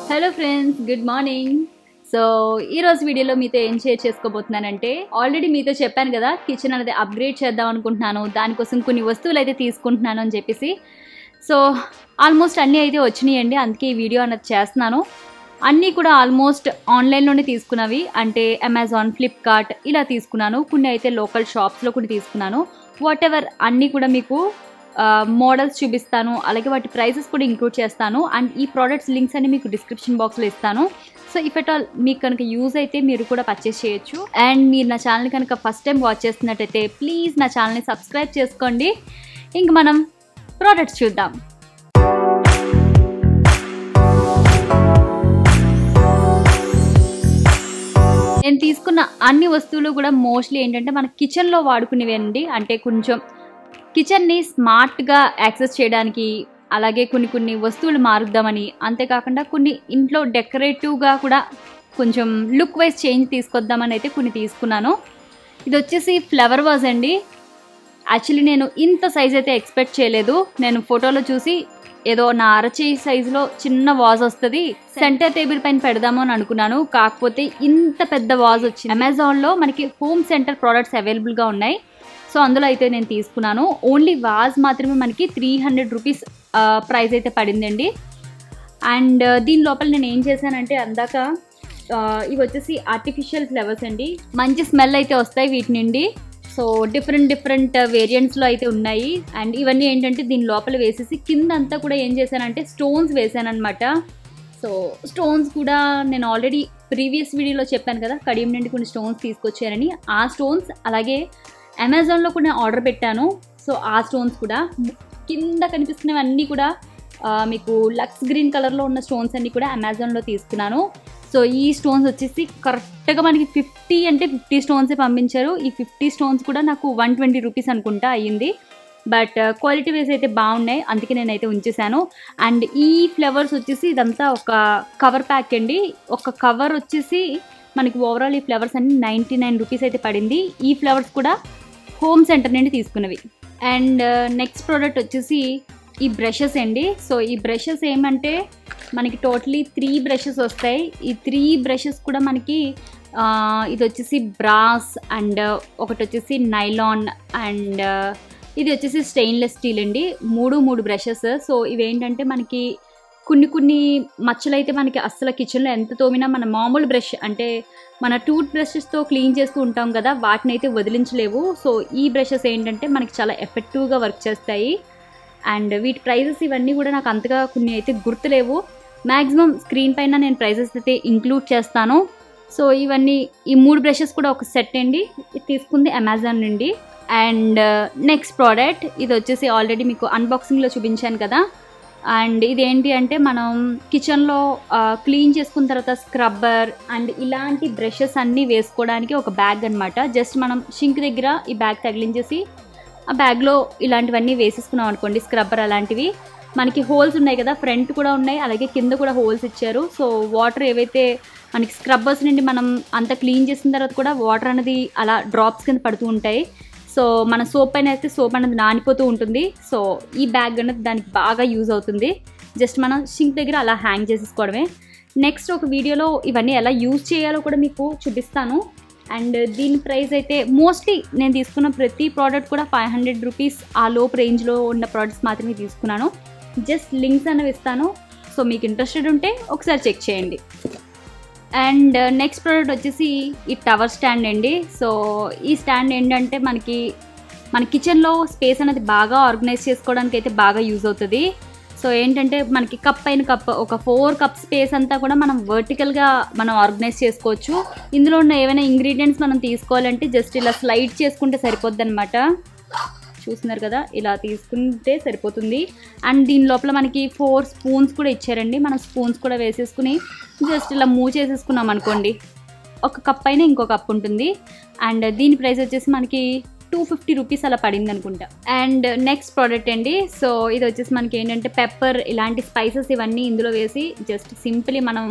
hello friends good morning so ఈ రోజు వీడియోలో మీతో ఏం షేర్ చేసుకోబోతున్నానంటే ఆల్రెడీ మీతో చెప్పాను కదా కిచెన్ అనేది అప్గ్రేడ్ చేద్దాం అనుకుంటున్నాను దానికోసం కొన్ని వస్తువులు అయితే తీసుకుంటున్నాను అని చెప్పేసి సో ఆల్మోస్ట్ అన్నీ అయితే వచ్చినాయండి అందుకే ఈ వీడియో అన్నది చేస్తున్నాను అన్నీ కూడా ఆల్మోస్ట్ ఆన్లైన్లోనే తీసుకున్నవి అంటే అమెజాన్ ఫ్లిప్కార్ట్ ఇలా తీసుకున్నాను కొన్ని అయితే లోకల్ షాప్స్లో కొన్ని తీసుకున్నాను వాట్ ఎవర్ అన్నీ కూడా మీకు మోడల్స్ చూపిస్తాను అలాగే వాటి ప్రైసెస్ కూడా ఇంక్లూడ్ చేస్తాను అండ్ ఈ ప్రోడక్ట్స్ లింక్స్ అన్ని మీకు డిస్క్రిప్షన్ బాక్స్లో ఇస్తాను సో ఇఫ్ ఎట్ ఆల్ మీకు కనుక యూజ్ అయితే మీరు కూడా పర్చేస్ చేయొచ్చు అండ్ మీరు నా ఛానల్ కనుక ఫస్ట్ టైం వాచ్ చేస్తున్నట్టయితే ప్లీజ్ నా ఛానల్ని సబ్స్క్రైబ్ చేసుకోండి ఇంక మనం ప్రోడక్ట్స్ చూద్దాం నేను తీసుకున్న అన్ని వస్తువులు కూడా మోస్ట్లీ ఏంటంటే మన కిచెన్లో వాడుకునేవి అండి అంటే కొంచెం కిచెన్ని స్మార్ట్గా యాక్సెస్ చేయడానికి అలాగే కొన్ని కొన్ని వస్తువులు మారుద్దామని అంతేకాకుండా కొన్ని ఇంట్లో డెకరేటివ్గా కూడా కొంచెం లుక్ వైజ్ చేంజ్ తీసుకొద్దామని అయితే కొన్ని తీసుకున్నాను ఇది వచ్చేసి ఫ్లవర్ వాజ్ అండి యాక్చువల్లీ నేను ఇంత సైజ్ అయితే ఎక్స్పెక్ట్ చేయలేదు నేను ఫోటోలో చూసి ఏదో నా అరచేయి సైజులో చిన్న వాజ్ వస్తుంది సెంటర్ టేబుల్ పైన పెడదాము అని అనుకున్నాను కాకపోతే ఇంత పెద్ద వాజ్ వచ్చింది అమెజాన్లో మనకి హోమ్ సెంటర్ ప్రోడక్ట్స్ అవైలబుల్గా ఉన్నాయి సో అందులో అయితే నేను తీసుకున్నాను ఓన్లీ వాజ్ మాత్రమే మనకి త్రీ హండ్రెడ్ రూపీస్ ప్రైస్ అయితే పడిందండి అండ్ దీని లోపల నేను ఏం చేశానంటే అందాక ఇవి వచ్చేసి ఆర్టిఫిషియల్ ఫ్లవర్స్ అండి మంచి స్మెల్ అయితే వస్తాయి వీటి నుండి సో డిఫరెంట్ డిఫరెంట్ వేరియంట్స్లో అయితే ఉన్నాయి అండ్ ఇవన్నీ ఏంటంటే దీని లోపల వేసేసి కింద అంతా కూడా ఏం చేశానంటే స్టోన్స్ వేసాను అనమాట సో స్టోన్స్ కూడా నేను ఆల్రెడీ ప్రీవియస్ వీడియోలో చెప్పాను కదా కడియం నుండి కొన్ని స్టోన్స్ తీసుకొచ్చారని ఆ స్టోన్స్ అలాగే అమెజాన్లో కూడా నేను ఆర్డర్ పెట్టాను సో ఆ స్టోన్స్ కూడా కింద కనిపిస్తున్నవన్నీ కూడా మీకు లక్స్ గ్రీన్ కలర్లో ఉన్న స్టోన్స్ అన్నీ కూడా అమెజాన్లో తీసుకున్నాను సో ఈ స్టోన్స్ వచ్చేసి కరెక్ట్గా మనకి ఫిఫ్టీ అంటే ఫిఫ్టీ స్టోన్సే పంపించారు ఈ ఫిఫ్టీ స్టోన్స్ కూడా నాకు వన్ ట్వంటీ రూపీస్ అనుకుంటా అయ్యింది బట్ క్వాలిటీ వైజ్ అయితే బాగున్నాయి అందుకే నేనైతే ఉంచేసాను అండ్ ఈ ఫ్లవర్స్ వచ్చేసి ఇదంతా ఒక కవర్ ప్యాక్ అండి ఒక కవర్ వచ్చేసి మనకి ఓవరాల్ ఈ ఫ్లవర్స్ అన్ని నైంటీ నైన్ రూపీస్ అయితే పడింది ఈ ఫ్లవర్స్ కూడా హోమ్ సెంటర్ నుండి తీసుకున్నవి అండ్ నెక్స్ట్ ప్రోడక్ట్ వచ్చేసి ఈ బ్రషెస్ అండి సో ఈ బ్రషెస్ ఏమంటే మనకి టోటలీ త్రీ బ్రషెస్ వస్తాయి ఈ త్రీ బ్రషెస్ కూడా మనకి ఇది వచ్చేసి బ్రాస్ అండ్ ఒకటి వచ్చేసి నైలాన్ అండ్ ఇది వచ్చేసి స్టెయిన్లెస్ స్టీల్ అండి మూడు మూడు బ్రషెస్ సో ఇవేంటంటే మనకి కొన్ని కొన్ని మచ్చలు అయితే మనకి అస్సలు కిచెన్లో ఎంత తోమినా మన మామూలు బ్రష్ అంటే మన టూత్ బ్రషెస్తో క్లీన్ చేస్తూ ఉంటాం కదా వాటిని అయితే వదిలించలేవు సో ఈ బ్రషెస్ ఏంటంటే మనకి చాలా ఎఫెక్టివ్గా వర్క్ చేస్తాయి అండ్ వీటి ప్రైజెస్ ఇవన్నీ కూడా నాకు అంతగా కొన్ని అయితే గుర్తులేవు మ్యాక్సిమం స్క్రీన్ పైన నేను ప్రైజెస్ అయితే ఇంక్లూడ్ చేస్తాను సో ఇవన్నీ ఈ మూడు బ్రషెస్ కూడా ఒక సెట్ అండి ఇది తీసుకుంది అమెజాన్ నుండి అండ్ నెక్స్ట్ ప్రోడక్ట్ ఇది వచ్చేసి ఆల్రెడీ మీకు అన్బాక్సింగ్లో చూపించాను కదా అండ్ ఇదేంటి అంటే మనం కిచెన్లో క్లీన్ చేసుకున్న తర్వాత స్క్రబ్బర్ అండ్ ఇలాంటి బ్రషెస్ అన్నీ వేసుకోవడానికి ఒక బ్యాగ్ అనమాట జస్ట్ మనం షింక్ దగ్గర ఈ బ్యాగ్ తగిలించేసి ఆ బ్యాగ్లో ఇలాంటివన్నీ వేసేసుకున్నాం అనుకోండి స్క్రబ్బర్ అలాంటివి మనకి హోల్స్ ఉన్నాయి కదా ఫ్రంట్ కూడా ఉన్నాయి అలాగే కింద కూడా హోల్స్ ఇచ్చారు సో వాటర్ ఏవైతే మనకి స్క్రబ్బర్స్ నుండి మనం అంత క్లీన్ చేసిన తర్వాత కూడా వాటర్ అనేది అలా డ్రాప్స్ కింద పడుతూ ఉంటాయి సో మన సోప్ పైన అయితే సోప్ అనేది నానిపోతూ ఉంటుంది సో ఈ బ్యాగ్ అనేది దానికి బాగా యూజ్ అవుతుంది జస్ట్ మనం షింక్ దగ్గర అలా హ్యాంగ్ చేసేసుకోవడమే నెక్స్ట్ ఒక వీడియోలో ఇవన్నీ ఎలా యూజ్ చేయాలో కూడా మీకు చూపిస్తాను అండ్ దీని ప్రైస్ అయితే మోస్ట్లీ నేను తీసుకున్న ప్రతి ప్రోడక్ట్ కూడా ఫైవ్ హండ్రెడ్ రూపీస్ ఆ లోపు రేంజ్లో ఉన్న ప్రోడక్ట్స్ మాత్రమే తీసుకున్నాను జస్ట్ లింక్స్ అనేవి ఇస్తాను సో మీకు ఇంట్రెస్టెడ్ ఉంటే ఒకసారి చెక్ చేయండి అండ్ నెక్స్ట్ ప్రోడక్ట్ వచ్చేసి ఈ టవర్ స్టాండ్ అండి సో ఈ స్టాండ్ ఏంటంటే మనకి మన కిచెన్లో స్పేస్ అనేది బాగా ఆర్గనైజ్ చేసుకోవడానికి అయితే బాగా యూజ్ అవుతుంది సో ఏంటంటే మనకి కప్ అయిన కప్ ఒక ఫోర్ కప్ స్పేస్ అంతా కూడా మనం వర్టికల్గా మనం ఆర్గనైజ్ చేసుకోవచ్చు ఇందులో ఉన్న ఏమైనా ఇంగ్రీడియంట్స్ మనం తీసుకోవాలంటే జస్ట్ ఇలా స్లైడ్ చేసుకుంటే సరిపోద్ది అనమాట చూస్తున్నారు కదా ఇలా తీసుకుంటే సరిపోతుంది అండ్ దీని లోపల మనకి ఫోర్ స్పూన్స్ కూడా ఇచ్చారండి మనం స్పూన్స్ కూడా వేసేసుకుని జస్ట్ ఇలా మూవ్ చేసేసుకున్నాం అనుకోండి ఒక కప్ అయినా ఇంకో కప్ ఉంటుంది అండ్ దీని ప్రైస్ వచ్చేసి మనకి టూ ఫిఫ్టీ రూపీస్ అలా పడింది అనుకుంటా అండ్ నెక్స్ట్ ప్రోడక్ట్ అండి సో ఇది వచ్చేసి మనకి ఏంటంటే పెప్పర్ ఇలాంటి స్పైసెస్ ఇవన్నీ ఇందులో వేసి జస్ట్ సింపుల్లీ మనం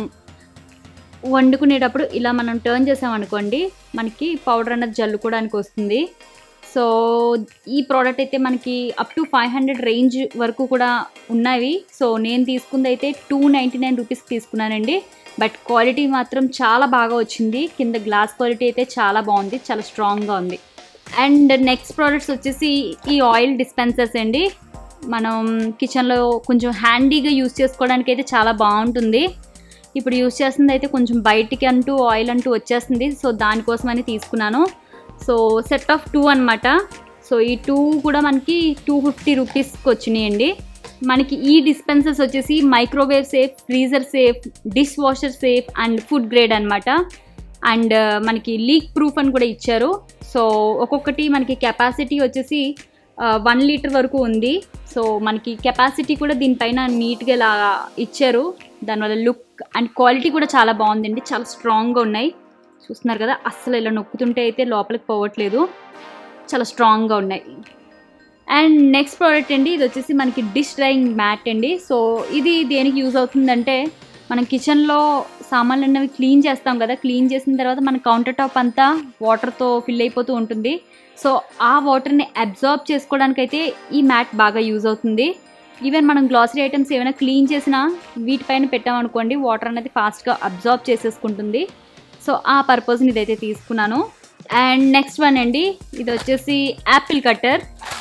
వండుకునేటప్పుడు ఇలా మనం టర్న్ చేసామనుకోండి మనకి పౌడర్ అన్నది జల్లుకోవడానికి వస్తుంది సో ఈ ప్రోడక్ట్ అయితే మనకి up to five hundred range వరకు కూడా ఉన్నవి సో నేను తీసుకుంది అయితే టూ నైంటీ నైన్ రూపీస్కి తీసుకున్నానండి బట్ క్వాలిటీ మాత్రం చాలా బాగా వచ్చింది కింద గ్లాస్ క్వాలిటీ అయితే చాలా బాగుంది చాలా స్ట్రాంగ్గా ఉంది అండ్ నెక్స్ట్ ప్రోడక్ట్స్ వచ్చేసి ఈ ఆయిల్ డిస్పెన్సర్స్ అండి మనం కిచెన్లో కొంచెం హ్యాండీగా యూస్ చేసుకోవడానికి అయితే చాలా బాగుంటుంది ఇప్పుడు యూస్ చేస్తుంది అయితే కొంచెం బయటికి అంటూ ఆయిల్ అంటూ వచ్చేస్తుంది సో దానికోసమని తీసుకున్నాను సో సెట్ ఆఫ్ టూ అనమాట సో ఈ టూ కూడా మనకి టూ ఫిఫ్టీ రూపీస్కి వచ్చినాయండి మనకి ఈ డిస్పెన్సర్స్ వచ్చేసి microwave safe freezer safe dishwasher safe and food grade అనమాట అండ్ మనకి లీక్ ప్రూఫ్ అని కూడా ఇచ్చారు సో ఒక్కొక్కటి మనకి కెపాసిటీ వచ్చేసి వన్ లీటర్ వరకు ఉంది సో మనకి కెపాసిటీ కూడా దీనిపైన నీట్గా ఇలా ఇచ్చారు దానివల్ల లుక్ అండ్ క్వాలిటీ కూడా చాలా బాగుందండి చాలా స్ట్రాంగ్గా ఉన్నాయి చూస్తున్నారు కదా అస్సలు ఇలా నొక్కుతుంటే అయితే లోపలికి పోవట్లేదు చాలా స్ట్రాంగ్గా ఉన్నాయి అండ్ నెక్స్ట్ ప్రోడక్ట్ అండి ఇది వచ్చేసి మనకి డిష్ డ్రైయింగ్ మ్యాట్ అండి సో ఇది దేనికి యూజ్ అవుతుందంటే మనం కిచెన్లో సామాన్లు అన్నవి క్లీన్ చేస్తాం కదా క్లీన్ చేసిన తర్వాత మన కౌంటర్ టాప్ అంతా వాటర్తో ఫిల్ అయిపోతూ ఉంటుంది సో ఆ వాటర్ని అబ్జార్బ్ చేసుకోవడానికైతే ఈ మ్యాట్ బాగా యూజ్ అవుతుంది ఈవెన్ మనం గ్లాసరీ ఐటమ్స్ ఏమైనా క్లీన్ చేసినా వీటిపైన పెట్టామనుకోండి వాటర్ అనేది ఫాస్ట్గా అబ్జార్బ్ చేసేసుకుంటుంది సో ఆ పర్పస్ని ఇదైతే తీసుకున్నాను అండ్ నెక్స్ట్ వన్ అండి ఇది వచ్చేసి యాపిల్ కట్టర్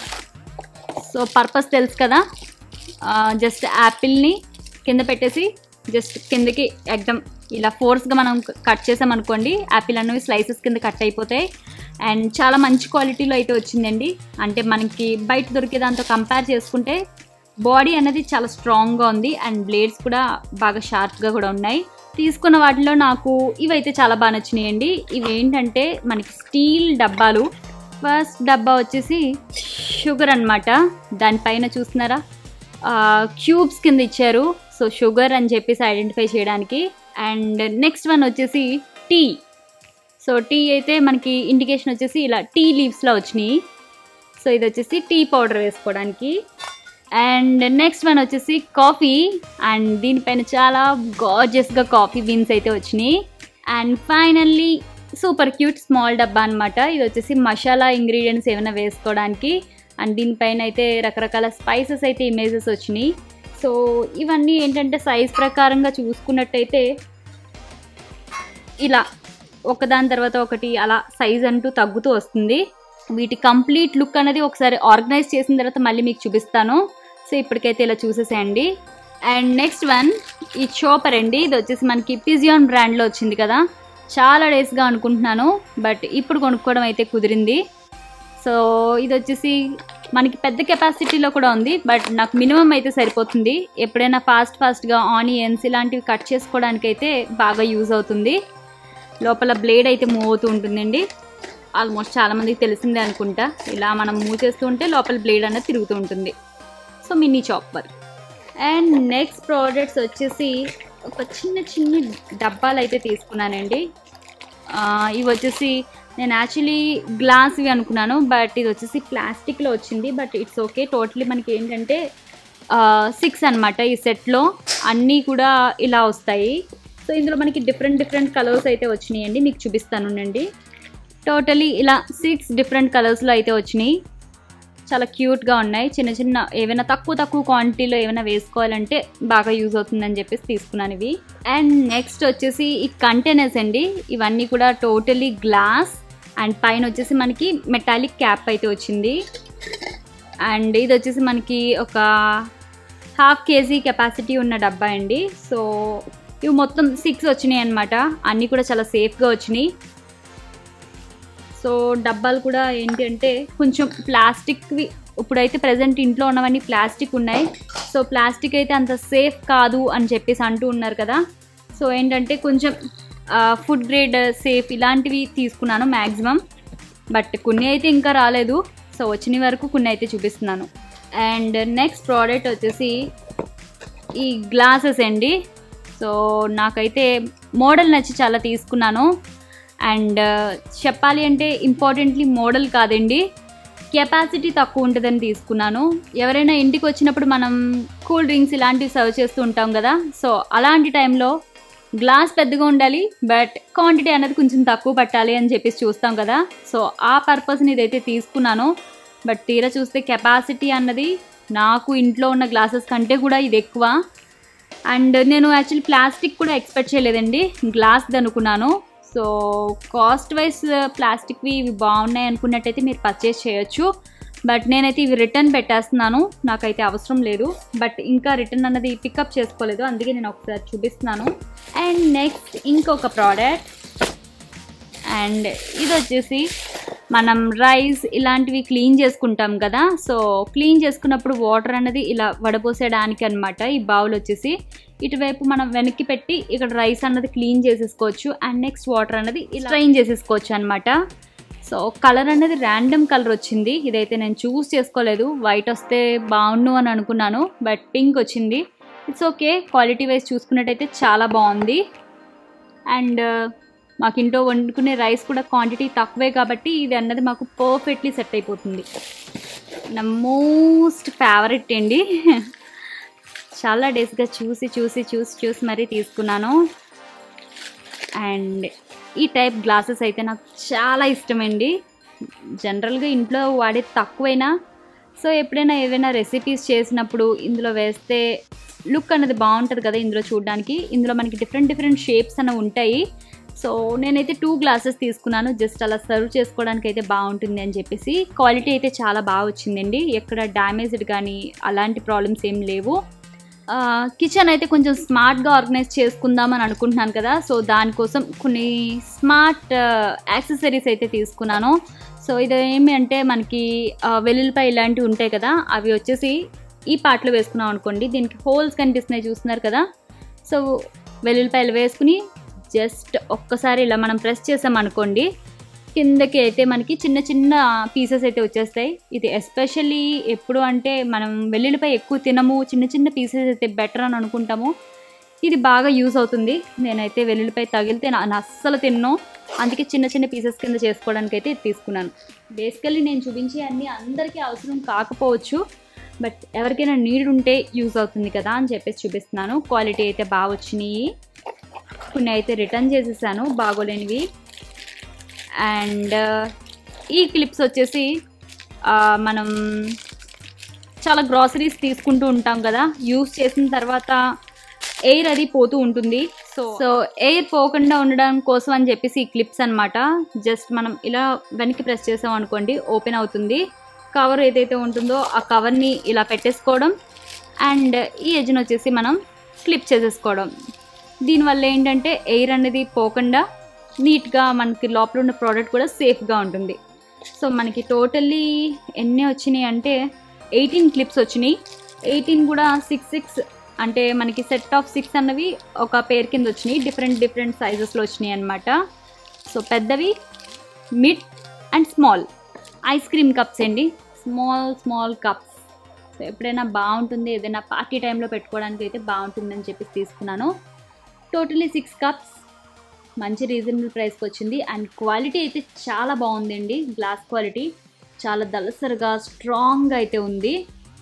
సో పర్పస్ తెలుసు కదా జస్ట్ యాపిల్ని కింద పెట్టేసి జస్ట్ కిందకి ఎగ్దమ్ ఇలా ఫోర్స్గా మనం కట్ చేసామనుకోండి యాపిల్ అనేవి స్లైసెస్ కింద కట్ అయిపోతాయి అండ్ చాలా మంచి క్వాలిటీలో అయితే వచ్చిందండి అంటే మనకి బయట దొరికే దాంతో కంపేర్ చేసుకుంటే బాడీ అనేది చాలా స్ట్రాంగ్గా ఉంది అండ్ బ్లేడ్స్ కూడా బాగా షార్ప్గా కూడా ఉన్నాయి తీసుకున్న వాటిలో నాకు ఇవైతే చాలా బాగా నచ్చినాయండి ఇవి ఏంటంటే మనకి స్టీల్ డబ్బాలు ఫస్ట్ డబ్బా వచ్చేసి షుగర్ అనమాట దానిపైన చూస్తున్నారా క్యూబ్స్ కింద ఇచ్చారు సో షుగర్ అని చెప్పేసి ఐడెంటిఫై చేయడానికి అండ్ నెక్స్ట్ వన్ వచ్చేసి టీ సో టీ అయితే మనకి ఇండికేషన్ వచ్చేసి ఇలా టీ లీవ్స్లో వచ్చినాయి సో ఇది వచ్చేసి టీ పౌడర్ వేసుకోవడానికి అండ్ నెక్స్ట్ వన్ వచ్చేసి కాఫీ అండ్ దీనిపైన చాలా గార్జియస్గా కాఫీ బీన్స్ అయితే వచ్చినాయి and finally super cute small డబ్బా అనమాట ఇది వచ్చేసి మసాలా ఇంగ్రీడియంట్స్ ఏమైనా వేసుకోవడానికి అండ్ దీనిపైన అయితే రకరకాల స్పైసెస్ అయితే ఇమేజెస్ వచ్చినాయి సో ఇవన్నీ ఏంటంటే సైజ్ ప్రకారంగా చూసుకున్నట్టయితే ఇలా ఒకదాని తర్వాత ఒకటి అలా సైజ్ అంటూ తగ్గుతూ వస్తుంది వీటి కంప్లీట్ లుక్ అనేది ఒకసారి ఆర్గనైజ్ చేసిన తర్వాత మళ్ళీ మీకు చూపిస్తాను సో ఇప్పటికైతే ఇలా చూసేసేయండి అండ్ నెక్స్ట్ వన్ ఈ చోపర్ అండి ఇది వచ్చేసి మనకి పిజియాన్ బ్రాండ్లో వచ్చింది కదా చాలా డేస్గా అనుకుంటున్నాను బట్ ఇప్పుడు కొనుక్కోవడం అయితే కుదిరింది సో ఇది వచ్చేసి మనకి పెద్ద కెపాసిటీలో కూడా ఉంది బట్ నాకు మినిమం అయితే సరిపోతుంది ఎప్పుడైనా ఫాస్ట్ ఫాస్ట్గా ఆనియన్స్ ఇలాంటివి కట్ చేసుకోవడానికి అయితే బాగా యూజ్ అవుతుంది లోపల బ్లేడ్ అయితే మూవ్ అవుతూ ఉంటుందండి ఆల్మోస్ట్ చాలామందికి తెలిసిందే అనుకుంటా ఇలా మనం మూవ్ చేస్తూ ఉంటే లోపల బ్లేడ్ అనేది తిరుగుతూ ఉంటుంది so mini chopper and next products వచ్చేసి ఒక చిన్న చిన్న డబ్బాలు అయితే తీసుకున్నానండి ఆ, ఇవి వచ్చేసి నేను యాక్చువల్లీ గ్లాస్వి అనుకున్నాను బట్ ఇది వచ్చేసి ప్లాస్టిక్లో వచ్చింది బట్ ఇట్స్ ఓకే టోటలీ మనకి ఏంటంటే సిక్స్ అన్నమాట ఈ సెట్లో అన్నీ కూడా ఇలా వస్తాయి సో ఇందులో మనకి డిఫరెంట్ డిఫరెంట్ కలర్స్ అయితే వచ్చినాయండి మీకు చూపిస్తాను ఉండండి టోటలీ ఇలా సిక్స్ డిఫరెంట్ కలర్స్లో అయితే వచ్చినాయి చాలా క్యూట్గా ఉన్నాయి చిన్న చిన్న ఏమైనా తక్కువ తక్కువ క్వాంటిటీలో ఏమైనా వేసుకోవాలంటే బాగా యూజ్ అవుతుందని చెప్పేసి తీసుకున్నాను ఇవి అండ్ నెక్స్ట్ వచ్చేసి ఈ కంటైనర్స్ అండి ఇవన్నీ కూడా టోటలీ గ్లాస్ అండ్ పైన వచ్చేసి మనకి మెటాలిక్ క్యాప్ అయితే వచ్చింది అండ్ ఇది వచ్చేసి మనకి ఒక హాఫ్ కేజీ కెపాసిటీ ఉన్న డబ్బా అండి సో ఇవి మొత్తం సిక్స్ వచ్చినాయి అనమాట అన్నీ కూడా చాలా సేఫ్గా వచ్చినాయి సో డబ్బాలు కూడా ఏంటి అంటే కొంచెం ప్లాస్టిక్వి ఇప్పుడైతే ప్రజెంట్ ఇంట్లో ఉన్నవన్నీ ప్లాస్టిక్ ఉన్నాయి సో ప్లాస్టిక్ అయితే అంత సేఫ్ కాదు అని చెప్పేసి అంటూ ఉన్నారు కదా సో ఏంటంటే కొంచెం ఫుడ్ గ్రేడ్ సేఫ్ ఇలాంటివి తీసుకున్నాను మ్యాక్సిమం బట్ కొన్ని అయితే ఇంకా రాలేదు సో వచ్చిన వరకు కొన్ని అయితే చూపిస్తున్నాను అండ్ నెక్స్ట్ ప్రోడక్ట్ వచ్చేసి ఈ గ్లాసెస్ అండి సో నాకైతే మోడల్ నచ్చి చాలా తీసుకున్నాను అండ్ చెప్పాలి అంటే ఇంపార్టెంట్లీ మోడల్ కాదండి కెపాసిటీ తక్కువ ఉంటుందని తీసుకున్నాను ఎవరైనా ఇంటికి వచ్చినప్పుడు మనం కూల్ డ్రింక్స్ ఇలాంటివి సర్వ్ చేస్తూ ఉంటాం కదా సో అలాంటి టైంలో గ్లాస్ పెద్దగా ఉండాలి బట్ క్వాంటిటీ అనేది కొంచెం తక్కువ పట్టాలి అని చెప్పేసి చూస్తాం కదా సో ఆ పర్పస్ని ఇదైతే తీసుకున్నాను బట్ తీరా చూస్తే కెపాసిటీ అన్నది నాకు ఇంట్లో ఉన్న గ్లాసెస్ కంటే కూడా ఇది ఎక్కువ అండ్ నేను యాక్చువల్లీ ప్లాస్టిక్ కూడా ఎక్స్పెక్ట్ చేయలేదండి గ్లాస్ది అనుకున్నాను సో కాస్ట్ వైజ్ ప్లాస్టిక్వి ఇవి బాగున్నాయి అనుకున్నట్టయితే మీరు పర్చేస్ చేయొచ్చు బట్ నేనైతే ఇవి రిటర్న్ పెట్టేస్తున్నాను నాకైతే అవసరం లేదు బట్ ఇంకా రిటర్న్ అన్నది పికప్ చేసుకోలేదు అందుకే నేను ఒకసారి చూపిస్తున్నాను అండ్ నెక్స్ట్ ఇంకొక ప్రోడక్ట్ అండ్ ఇది వచ్చేసి మనం రైస్ ఇలాంటివి క్లీన్ చేసుకుంటాం కదా సో క్లీన్ చేసుకున్నప్పుడు వాటర్ అనేది ఇలా వడపోసేయడానికి అనమాట ఈ బౌల్ వచ్చేసి ఇటువైపు మనం వెనక్కి పెట్టి ఇక్కడ రైస్ అన్నది క్లీన్ చేసేసుకోవచ్చు అండ్ నెక్స్ట్ వాటర్ అనేది స్ట్రైన్ చేసేసుకోవచ్చు అనమాట సో కలర్ అనేది ర్యాండమ్ కలర్ వచ్చింది ఇదైతే నేను చూస్ చేసుకోలేదు వైట్ వస్తే బాగుండు అని అనుకున్నాను బట్ పింక్ వచ్చింది ఇట్స్ ఓకే క్వాలిటీ వైజ్ చూసుకున్నట్టయితే చాలా బాగుంది అండ్ మాకు ఇంట్లో వండుకునే రైస్ కూడా క్వాంటిటీ తక్కువే కాబట్టి ఇది అన్నది మాకు పర్ఫెక్ట్లీ సెట్ అయిపోతుంది నా మోస్ట్ ఫేవరెట్ అండి చాలా డేస్గా చూసి చూసి చూసి చూసి మరీ తీసుకున్నాను అండ్ ఈ టైప్ గ్లాసెస్ అయితే నాకు చాలా ఇష్టమండి జనరల్గా ఇంట్లో వాడేది తక్కువైనా సో ఎప్పుడైనా ఏవైనా రెసిపీస్ చేసినప్పుడు ఇందులో వేస్తే లుక్ అనేది బాగుంటుంది కదా ఇందులో చూడడానికి ఇందులో మనకి డిఫరెంట్ డిఫరెంట్ షేప్స్ అనేవి ఉంటాయి సో నేనైతే టూ గ్లాసెస్ తీసుకున్నాను జస్ట్ అలా సర్వ్ చేసుకోవడానికి అయితే బాగుంటుంది అని చెప్పేసి క్వాలిటీ అయితే చాలా బాగా వచ్చిందండి ఎక్కడ డ్యామేజ్డ్ కానీ అలాంటి ప్రాబ్లమ్స్ ఏం లేవు కిచెన్ అయితే కొంచెం స్మార్ట్గా ఆర్గనైజ్ చేసుకుందామని అనుకుంటున్నాను కదా సో దానికోసం కొన్ని స్మార్ట్ యాక్సెసరీస్ అయితే తీసుకున్నాను సో ఇది ఏమి అంటే మనకి వెల్లుల్లిపాయ ఇలాంటివి ఉంటాయి కదా అవి వచ్చేసి ఈ పార్ట్లో వేసుకున్నాం అనుకోండి దీనికి హోల్స్ కనిపిస్తున్నాయి చూస్తున్నారు కదా సో వెల్లుల్లిపాయలు వేసుకుని జస్ట్ ఒక్కసారి ఇలా మనం ప్రెస్ చేసాం అనుకోండి కిందకి అయితే మనకి చిన్న చిన్న పీసెస్ అయితే వచ్చేస్తాయి ఇది ఎస్పెషల్లీ ఎప్పుడు అంటే మనం వెల్లుల్లిపై ఎక్కువ తినము చిన్న చిన్న పీసెస్ అయితే బెటర్ అని అనుకుంటాము ఇది బాగా యూజ్ అవుతుంది నేనైతే వెల్లుల్లిపై తగిలితే నా అస్సలు తిన్ను అందుకే చిన్న చిన్న పీసెస్ కింద చేసుకోవడానికి అయితే ఇది తీసుకున్నాను బేసికల్లీ నేను చూపించే అన్నీ అందరికీ అవసరం కాకపోవచ్చు బట్ ఎవరికైనా నీడ్ ఉంటే యూజ్ అవుతుంది కదా అని చెప్పేసి చూపిస్తున్నాను క్వాలిటీ అయితే బాగా వచ్చినాయి కొన్ని అయితే రిటర్న్ చేసేసాను బాగోలేనివి అండ్ ఈ క్లిప్స్ వచ్చేసి మనం చాలా గ్రాసరీస్ తీసుకుంటూ ఉంటాం కదా యూస్ చేసిన తర్వాత ఎయిర్ అది పోతూ ఉంటుంది సో సో ఎయిర్ పోకుండా ఉండడం కోసం అని చెప్పేసి ఈ క్లిప్స్ అనమాట జస్ట్ మనం ఇలా వెనక్కి ప్రెస్ చేసాం అనుకోండి ఓపెన్ అవుతుంది కవర్ ఏదైతే ఉంటుందో ఆ కవర్ని ఇలా పెట్టేసుకోవడం అండ్ ఈ ఎడ్జ్ని వచ్చేసి మనం క్లిప్ చేసేసుకోవడం దీనివల్ల ఏంటంటే ఎయిర్ అనేది పోకుండా నీట్గా మనకి లోపల ఉన్న ప్రోడక్ట్ కూడా సేఫ్గా ఉంటుంది సో మనకి టోటల్లీ ఎన్ని వచ్చినాయి అంటే ఎయిటీన్ క్లిప్స్ వచ్చినాయి ఎయిటీన్ కూడా సిక్స్ సిక్స్ అంటే మనకి సెట్ ఆఫ్ సిక్స్ అన్నవి ఒక పేర్ కింద వచ్చినాయి డిఫరెంట్ డిఫరెంట్ సైజెస్లో వచ్చినాయి అనమాట సో పెద్దవి mid and small ice cream cups అండి స్మాల్ స్మాల్ కప్స్ సో ఎప్పుడైనా బాగుంటుంది ఏదైనా పార్టీ టైంలో పెట్టుకోవడానికి అయితే బాగుంటుందని చెప్పి తీసుకున్నాను టోటలీ సిక్స్ కప్స్ మంచి రీజనబుల్ ప్రైస్కి వచ్చింది అండ్ క్వాలిటీ అయితే చాలా బాగుందండి గ్లాస్ క్వాలిటీ చాలా దలసరిగా స్ట్రాంగ్గా అయితే ఉంది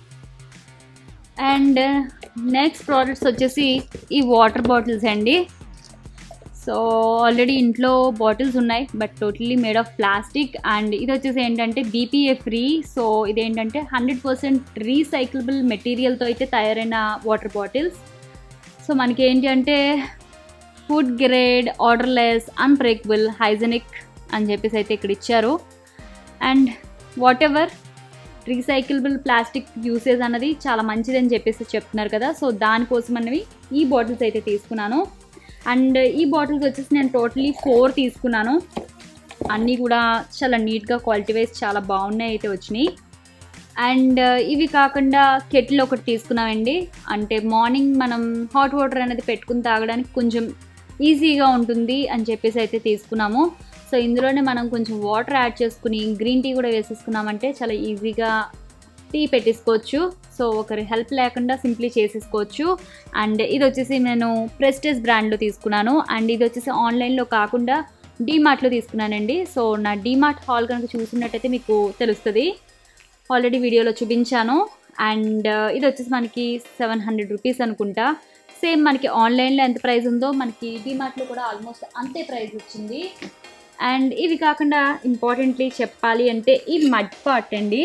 అండ్ నెక్స్ట్ ప్రోడక్ట్స్ వచ్చేసి ఈ వాటర్ బాటిల్స్ అండి సో ఆల్రెడీ ఇంట్లో బాటిల్స్ ఉన్నాయి but totally made of plastic and ఇది వచ్చేసి ఏంటంటే బీపీఏ ఫ్రీ సో ఇదేంటంటే హండ్రెడ్ పర్సెంట్ రీసైక్లబుల్ మెటీరియల్తో అయితే తయారైన వాటర్ బాటిల్స్ సో మనకి ఏంటి అంటే food grade odourless unbreakable hygienic అని చెప్పేసి అయితే ఇక్కడ ఇచ్చారు and whatever recyclable plastic usage అన్నది చాలా మంచిదని చెప్పేసి చెప్తున్నారు కదా సో దానికోసం అనేవి ఈ బాటిల్స్ అయితే తీసుకున్నాను అండ్ ఈ బాటిల్స్ వచ్చేసి నేను టోటలీ ఫోర్ తీసుకున్నాను అన్నీ కూడా చాలా నీట్గా క్వాలిటీ వైజ్ చాలా బాగున్నాయి అయితే వచ్చినాయి అండ్ ఇవి కాకుండా కెటిల్ ఒకటి తీసుకున్నామండి అంటే మార్నింగ్ మనం హాట్ వాటర్ అనేది పెట్టుకుని తాగడానికి కొంచెం ఈజీగా ఉంటుంది అని చెప్పేసి అయితే తీసుకున్నాము సో ఇందులోనే మనం కొంచెం వాటర్ యాడ్ చేసుకుని గ్రీన్ టీ కూడా వేసేసుకున్నామంటే చాలా ఈజీగా టీ పెట్టేసుకోవచ్చు సో ఒకరి హెల్ప్ లేకుండా సింప్లీ చేసేసుకోవచ్చు అండ్ ఇది వచ్చేసి నేను ప్రెస్టేజ్ బ్రాండ్లో తీసుకున్నాను అండ్ ఇది వచ్చేసి ఆన్లైన్లో కాకుండా డీమార్ట్లో తీసుకున్నానండి సో నా డీమార్ట్ హాల్ కనుక చూసినట్టయితే మీకు తెలుస్తుంది ఆల్రెడీ వీడియోలో చూపించాను అండ్ ఇది వచ్చేసి మనకి సెవెన్ హండ్రెడ్ రూపీస్ అనుకుంటా సేమ్ మనకి ఆన్లైన్లో ఎంత ప్రైస్ ఉందో మనకి డిమార్ట్లో కూడా ఆల్మోస్ట్ అంతే ప్రైస్ వచ్చింది అండ్ ఇవి కాకుండా ఇంపార్టెంట్లీ చెప్పాలి అంటే ఈ మడ్ పాట్ అండి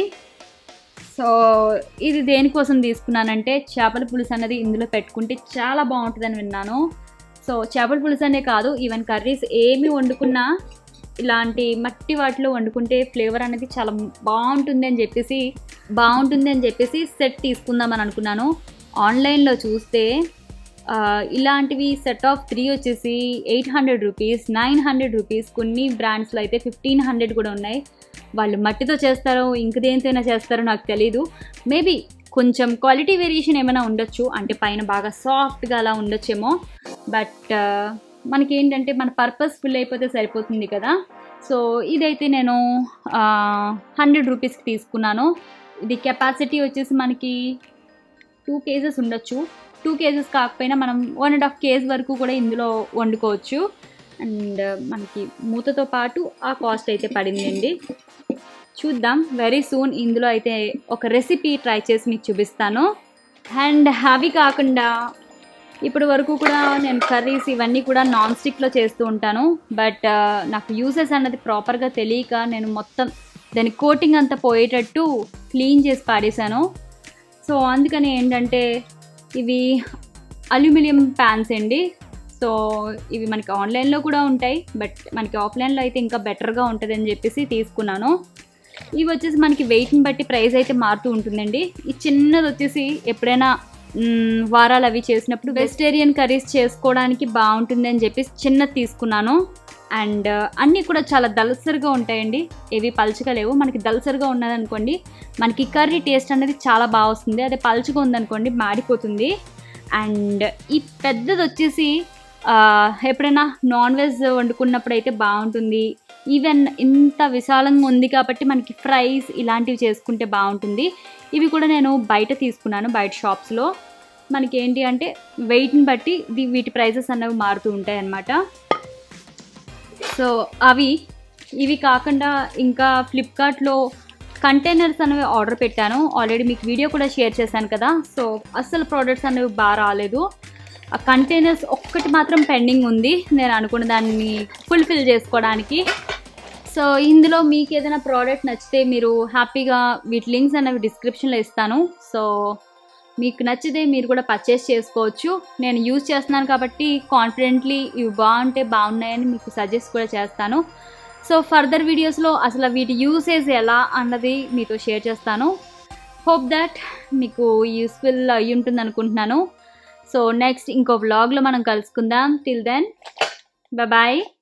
సో ఇది దేనికోసం తీసుకున్నానంటే చేపల పులుసు అనేది ఇందులో పెట్టుకుంటే చాలా బాగుంటుందని విన్నాను సో చేపల పులుసు అనే కాదు ఈవెన్ కర్రీస్ ఏమి వండుకున్నా ఇలాంటి మట్టి వాటిలో వండుకుంటే ఫ్లేవర్ అనేది చాలా బాగుంటుంది అని చెప్పేసి బాగుంటుంది అని చెప్పేసి సెట్ తీసుకుందామని అనుకున్నాను ఆన్లైన్లో చూస్తే ఆ, ఇలాంటివి సెట్ ఆఫ్ త్రీ వచ్చేసి eight hundred rupees nine hundred rupees కొన్ని బ్రాండ్స్లో అయితే ఫిఫ్టీన్ హండ్రెడ్ కూడా ఉన్నాయి వాళ్ళు మట్టితో చేస్తారో ఇంక దేనితోనైనా చేస్తారో నాకు తెలీదు మేబీ కొంచెం క్వాలిటీ వేరియేషన్ ఏమైనా ఉండొచ్చు అంటే పైన బాగా సాఫ్ట్గా అలా ఉండొచ్చేమో బట్ మనకి ఏంటంటే మన పర్పస్ ఫుల్ అయిపోతే సరిపోతుంది కదా సో ఇదైతే నేను హండ్రెడ్ రూపీస్కి తీసుకున్నాను ఇది కెపాసిటీ వచ్చేసి మనకి టూ కేజెస్ ఉండొచ్చు టూ కేజెస్ కాకపోయినా మనం వన్ అండ్ హాఫ్ కేజ్ వరకు కూడా ఇందులో వండుకోవచ్చు అండ్ మనకి మూతతో పాటు ఆ కాస్ట్ అయితే పడిందండి చూద్దాం వెరీ సూన్ ఇందులో అయితే ఒక రెసిపీ ట్రై చేసి మీకు చూపిస్తాను అండ్ అవి కాకుండా ఇప్పటి వరకు కూడా నేను కర్రీస్ ఇవన్నీ కూడా నాన్ స్టిక్లో చేస్తూ ఉంటాను బట్ నాకు యూసెస్ అన్నది ప్రాపర్గా తెలియక నేను మొత్తం దాని కోటింగ్ అంతా పోయేటట్టు క్లీన్ చేసి పాడేశాను సో అందుకని ఏంటంటే ఇవి అల్యూమినియం ప్యాన్స్ అండి సో ఇవి మనకి ఆన్లైన్లో కూడా ఉంటాయి బట్ మనకి ఆఫ్లైన్లో అయితే ఇంకా బెటర్గా ఉంటుంది అని చెప్పేసి తీసుకున్నాను ఇవి వచ్చేసి మనకి వెయిట్ని బట్టి ప్రైస్ అయితే మారుతూ ఉంటుందండి ఈ చిన్నది వచ్చేసి ఎప్పుడైనా మ్, వారాలు అవి చేసినప్పుడు వెజిటేరియన్ కర్రీస్ చేసుకోవడానికి బాగుంటుంది అని చెప్పేసి చిన్నది తీసుకున్నాను అండ్ అన్నీ కూడా చాలా దలసరిగా ఉంటాయండి ఏవి పలుచగా లేవు మనకి దలసరిగా ఉన్నదనుకోండి మనకి కర్రీ టేస్ట్ అనేది చాలా బాగా వస్తుంది అదే పలుచగా ఉందనుకోండి మాడిపోతుంది అండ్ ఈ పెద్దది వచ్చేసి ఆ, ఎప్పుడైనా నాన్ వెజ్ వండుకున్నప్పుడు అయితే బాగుంటుంది ఈవెన్ ఇంత విశాలంగా ఉంది కాబట్టి మనకి ఫ్రైస్ ఇలాంటివి చేసుకుంటే బాగుంటుంది ఇవి కూడా నేను బయట తీసుకున్నాను బయట షాప్స్లో మనకి ఏంటి అంటే వెయిట్ని బట్టి ది- వీటి ప్రైసెస్ అనేవి మారుతూ ఉంటాయి అన్నమాట సో అవి ఇవి కాకుండా ఇంకా ఫ్లిప్కార్ట్లో కంటైనర్స్ అనేవి ఆర్డర్ పెట్టాను ఆల్రెడీ మీకు వీడియో కూడా షేర్ చేశాను కదా సో అస్సలు ప్రోడక్ట్స్ అనేవి బాగా రాలేదు ఆ కంటైనర్స్ ఒక్కటి మాత్రం పెండింగ్ ఉంది నేను అనుకున్న దాన్ని ఫుల్ఫిల్ చేసుకోవడానికి సో ఇందులో మీకు ఏదైనా ప్రోడక్ట్ నచ్చితే మీరు హ్యాపీగా వీటి లింక్స్ అనేవి డిస్క్రిప్షన్లో ఇస్తాను సో మీకు నచ్చితే మీరు కూడా పర్చేస్ చేసుకోవచ్చు నేను యూజ్ చేస్తున్నాను కాబట్టి కాన్ఫిడెంట్లీ ఇవి బాగుంటే బాగున్నాయని మీకు సజెస్ట్ కూడా చేస్తాను సో ఫర్దర్ వీడియోస్లో అసలు వీటి యూసేజ్ ఎలా అన్నది మీతో షేర్ చేస్తాను హోప్ దట్ మీకు యూస్ఫుల్ అయి ఉంటుంది అనుకుంటున్నాను సో నెక్స్ట్ ఇంకో వ్లాగ్లో మనం కలుసుకుందాం టిల్ దెన్ బాయ్